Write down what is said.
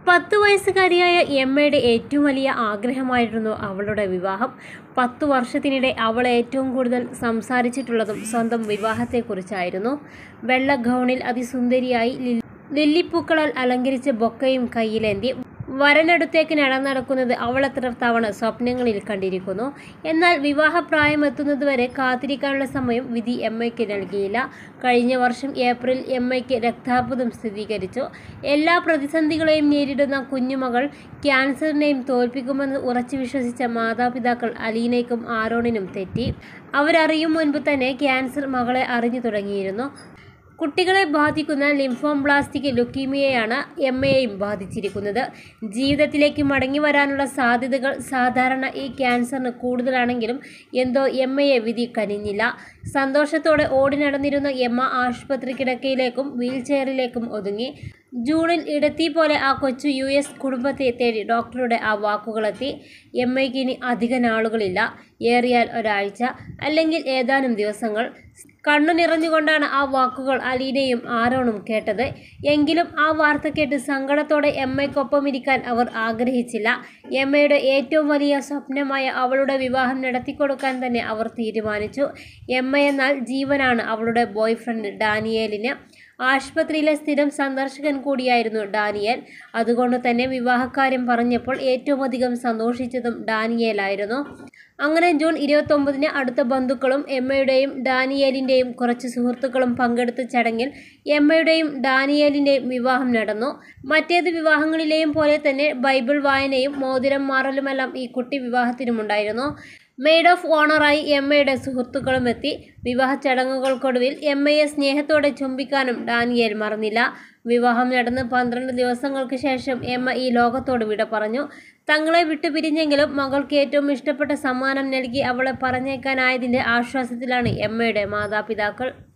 പത്ത് വയസ്സുകാരിയായ എമ്മയുടെ ഏറ്റവും വലിയ ആഗ്രഹമായിരുന്നു അവളുടെ വിവാഹം പത്തു വർഷത്തിനിടെ അവൾ ഏറ്റവും കൂടുതൽ സംസാരിച്ചിട്ടുള്ളതും സ്വന്തം വിവാഹത്തെക്കുറിച്ചായിരുന്നു വെള്ള ഗൗണിൽ അതിസുന്ദരിയായി ലില്ലി- ലില്ലിപ്പൂക്കളാൽ അലങ്കരിച്ച ബൊക്കയും കയ്യിലേന്തി വരനടുത്തേക്ക് നടന്നത് അവൾ എത്ര തവണ സ്വപ്നങ്ങളിൽ കണ്ടിരിക്കുന്നു എന്നാൽ വിവാഹപ്രായം എത്തുന്നതുവരെ കാത്തിരിക്കാനുള്ള സമയം വിധി എമ്മയ്ക്ക് നൽകിയില്ല കഴിഞ്ഞ വർഷം ഏപ്രിൽ എമ്മയ്ക്ക് രക്താർബുദം സ്ഥിരീകരിച്ചു എല്ലാ പ്രതിസന്ധികളെയും നേരിടുന്ന കുഞ്ഞുമകൾ ക്യാൻസറിനെയും തോൽപ്പിക്കുമെന്ന് ഉറച്ചു വിശ്വസിച്ച മാതാപിതാക്കൾ അലീനയ്ക്കും ആരോണിനും തെറ്റി അവരറിയും മുൻപ് തന്നെ ക്യാൻസർ മകളെ അറിഞ്ഞു തുടങ്ങിയിരുന്നു കുട്ടികളെ ബാധിക്കുന്ന ലിംഫോംബ്ലാസ്റ്റിക് ലുക്കീമിയയാണ് എമ്മയെയും ബാധിച്ചിരിക്കുന്നത് ജീവിതത്തിലേക്ക് മടങ്ങി വരാനുള്ള സാധ്യതകൾ സാധാരണ ഈ ക്യാൻസറിന് കൂടുതലാണെങ്കിലും എന്തോ എമ്മയെ വിധി കനിഞ്ഞില്ല സന്തോഷത്തോടെ ഓടി നടന്നിരുന്ന എമ്മ ആശുപത്രി കിടക്കയിലേക്കും വീൽചെയറിലേക്കും ഒതുങ്ങി ജൂണിൽ ഇടത്തി പോലെ ആ കൊച്ചു യു എസ് കുടുംബത്തെ തേടി ഡോക്ടറുടെ ആ വാക്കുകളെത്തി എമ്മയ്ക്ക് ഇനി അധിക നാളുകളില്ല ഏറിയാൽ ഒരാഴ്ച അല്ലെങ്കിൽ ഏതാനും ദിവസങ്ങൾ കണ്ണു നിറഞ്ഞുകൊണ്ടാണ് ആ വാക്കുകൾ അലീനയും ആരോണും കേട്ടത് എങ്കിലും ആ വാർത്ത കേട്ട് സങ്കടത്തോടെ എമ്മയ്ക്കൊപ്പം ഇരിക്കാൻ അവർ ആഗ്രഹിച്ചില്ല എമ്മയുടെ ഏറ്റവും വലിയ സ്വപ്നമായ അവളുടെ വിവാഹം നടത്തിക്കൊടുക്കാൻ തന്നെ അവർ തീരുമാനിച്ചു എമ്മയെന്നാൽ ജീവനാണ് അവളുടെ ബോയ് ഫ്രണ്ട് ഡാനിയേലിന് ആശുപത്രിയിലെ സ്ഥിരം സന്ദർശകൻ കൂടിയായിരുന്നു ഡാനിയേൽ അതുകൊണ്ട് തന്നെ വിവാഹക്കാര്യം പറഞ്ഞപ്പോൾ ഏറ്റവും അധികം സന്തോഷിച്ചതും ഡാനിയേലായിരുന്നു അങ്ങനെ ജൂൺ ഇരുപത്തൊമ്പതിന് അടുത്ത ബന്ധുക്കളും എമ്മയുടെയും ഡാനിയേലിൻ്റെയും കുറച്ച് സുഹൃത്തുക്കളും പങ്കെടുത്ത ചടങ്ങിൽ എമ്മയുടെയും ഡാനിയേലിൻ്റെയും വിവാഹം നടന്നു മറ്റേത് വിവാഹങ്ങളിലെയും പോലെ തന്നെ ബൈബിൾ വായനയും മോതിരം മാറലുമെല്ലാം ഈ കുട്ടി വിവാഹത്തിനുമുണ്ടായിരുന്നു മെയ്ഡ് ഓഫ് ഓണറായി എമ്മയുടെ സുഹൃത്തുക്കളും എത്തി വിവാഹ ചടങ്ങുകൾക്കൊടുവിൽ എമ്മയെ സ്നേഹത്തോടെ ചുംബിക്കാനും ഡാനിയേൽ മറന്നില്ല വിവാഹം നടന്ന് പന്ത്രണ്ട് ദിവസങ്ങൾക്ക് ശേഷം എമ്മ ഈ ലോകത്തോട് വിട പറഞ്ഞു തങ്ങളെ വിട്ടുപിരിഞ്ഞെങ്കിലും മകൾക്ക് ഏറ്റവും ഇഷ്ടപ്പെട്ട സമ്മാനം നൽകി അവളെ പറഞ്ഞേക്കാനായതിൻ്റെ ആശ്വാസത്തിലാണ് എമ്മയുടെ മാതാപിതാക്കൾ